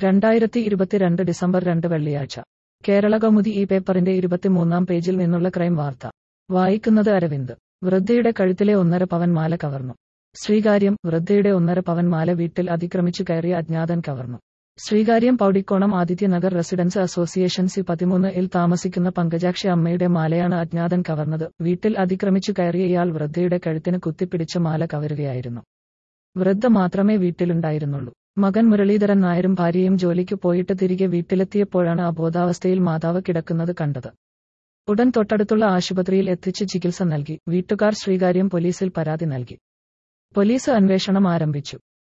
രണ്ടായിരത്തി ഇരുപത്തിരണ്ട് ഡിസംബർ രണ്ട് വെള്ളിയാഴ്ച കേരള കൗമുദി ഈ പേപ്പറിന്റെ ഇരുപത്തിമൂന്നാം പേജിൽ നിന്നുള്ള ക്രൈം വാർത്ത വായിക്കുന്നത് അരവിന്ദ് വൃദ്ധയുടെ കഴുത്തിലെ ഒന്നര പവൻ മാല കവർന്നു ശ്രീകാര്യം വൃദ്ധയുടെ ഒന്നര പവൻ മാല വീട്ടിൽ അതിക്രമിച്ചു കയറിയ അജ്ഞാതൻ കവർന്നു Sreekaryam Powdikonam Adithyanagar residence association C പതിമൂന്ന് ഇൽ താമസിക്കുന്ന പങ്കജാക്ഷി അമ്മയുടെ മാലയാണ് അജ്ഞാതൻ കവർന്നത് വീട്ടിൽ അതിക്രമിച്ചു കയറിയ ഇയാൾ വൃദ്ധയുടെ കഴുത്തിന് കുത്തിപ്പിടിച്ച മാല കവരുകയായിരുന്നു വൃദ്ധ മാത്രമേ വീട്ടിലുണ്ടായിരുന്നുള്ളൂ മകൻ മുരളീധരൻ നായരും ഭാര്യയും ജോലിക്ക് പോയിട്ട് തിരികെ വീട്ടിലെത്തിയപ്പോഴാണ് അബോധാവസ്ഥയിൽ മാതാവ് കിടക്കുന്നത് കണ്ടത് ഉടൻ തൊട്ടടുത്തുള്ള ആശുപത്രിയിൽ എത്തിച്ച് ചികിത്സ നൽകി വീട്ടുകാർ ശ്രീകാര്യം പോലീസിൽ പരാതി നൽകി പോലീസ് അന്വേഷണം ആരംഭിച്ചു